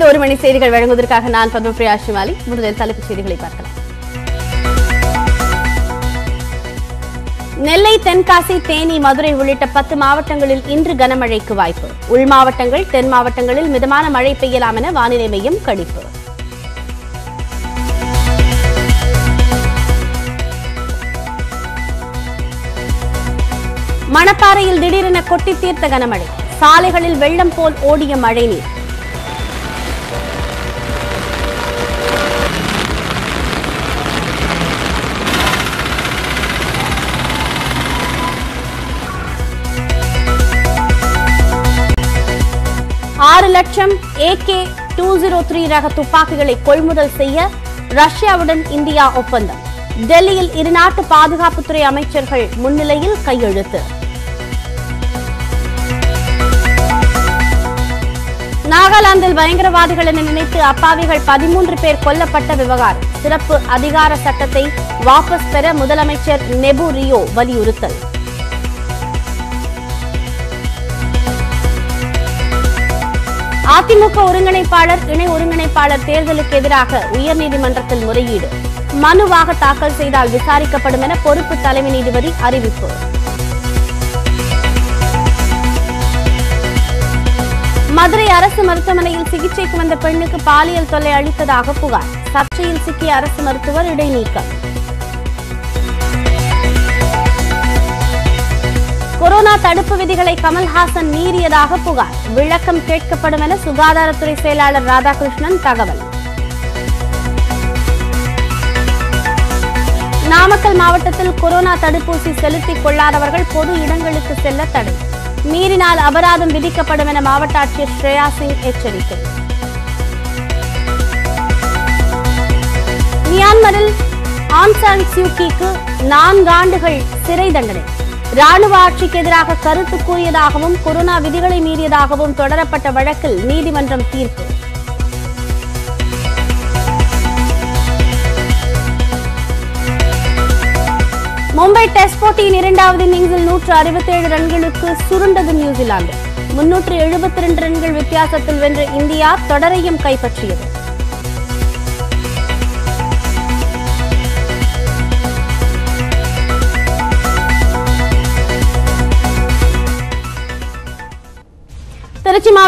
இந்த ஒரு மணி செய்திகள் வழங்குவதற்காக நான் பத்மபிரியா ஷிவாலி முதலில் தலைப்புச் செய்திகளை பார்க்கலாம் நெல்லை தென்காசி தேனி மதுரை உள்ளிட்ட பத்து மாவட்டங்களில் இன்று கனமழைக்கு வாய்ப்பு உள் மாவட்டங்கள் தென் மாவட்டங்களில் மிதமான மழை பெய்யலாம் என வானிலை மையம் கணிப்பு மணப்பாறையில் திடீரென கொட்டி தீர்த்த கனமழை சாலைகளில் வெள்ளம் போல் ஓடிய மழைநீர் ஆறு லட்சம் ஏகே டூ ஜீரோ த்ரீ ரக துப்பாக்கிகளை கொள்முதல் செய்ய ரஷ்யாவுடன் இந்தியா ஒப்பந்தம் டெல்லியில் இருநாட்டு பாதுகாப்புத்துறை அமைச்சர்கள் முன்னிலையில் கையெழுத்து நாகாலாந்தில் பயங்கரவாதிகள் என நினைத்து அப்பாவிகள் பதிமூன்று பேர் கொல்லப்பட்ட விவகாரம் சிறப்பு அதிகார சட்டத்தை வாபஸ் பெற முதலமைச்சர் நெபு ரியோ வலியுறுத்தல் அதிமுக ஒருங்கிணைப்பாளர் இணை ஒருங்கிணைப்பாளர் தேர்தலுக்கு எதிராக உயர்நீதிமன்றத்தில் முறையீடு மனுவாக தாக்கல் செய்தால் விசாரிக்கப்படும் என பொறுப்பு தலைமை நீதிபதி அறிவிப்பு மதுரை அரசு மருத்துவமனையில் சிகிச்சைக்கு வந்த பெண்ணுக்கு பாலியல் தொல்லை அளித்ததாக புகார் சர்ச்சையில் சிக்கிய அரசு மருத்துவர் இடைநீக்கம் கொரோனா தடுப்பு விதிகளை கமல்ஹாசன் மீறியதாக புகார் விளக்கம் கேட்கப்படும் என சுகாதாரத்துறை செயலாளர் ராதாகிருஷ்ணன் தகவல் நாமக்கல் மாவட்டத்தில் கொரோனா தடுப்பூசி செலுத்திக் கொள்ளாதவர்கள் பொது இடங்களுக்கு செல்ல தடை மீறினால் அபராதம் விதிக்கப்படும் என மாவட்ட ஆட்சியர் ஸ்ரேயா சிங் எச்சரிக்கை மியான்மரில் ஆங் சான் சியூக்கிக்கு நான்காண்டுகள் சிறை தண்டனை ராணுவ ஆட்சிக்கு எதிராக கருத்து கூறியதாகவும் கொரோனா விதிகளை மீறியதாகவும் தொடரப்பட்ட வழக்கில் நீதிமன்றம் தீர்ப்பு மும்பை டெஸ்ட் போட்டியின் இரண்டாவது இன்னிங்ஸில் நூற்று அறுபத்தேழு ரன்களுக்கு சுருண்டது நியூசிலாந்து முன்னூற்று எழுபத்தி ரெண்டு ரன்கள் வித்தியாசத்தில் வென்ற இந்தியா தொடரையும் கைப்பற்றியது திருச்சி மாவட்ட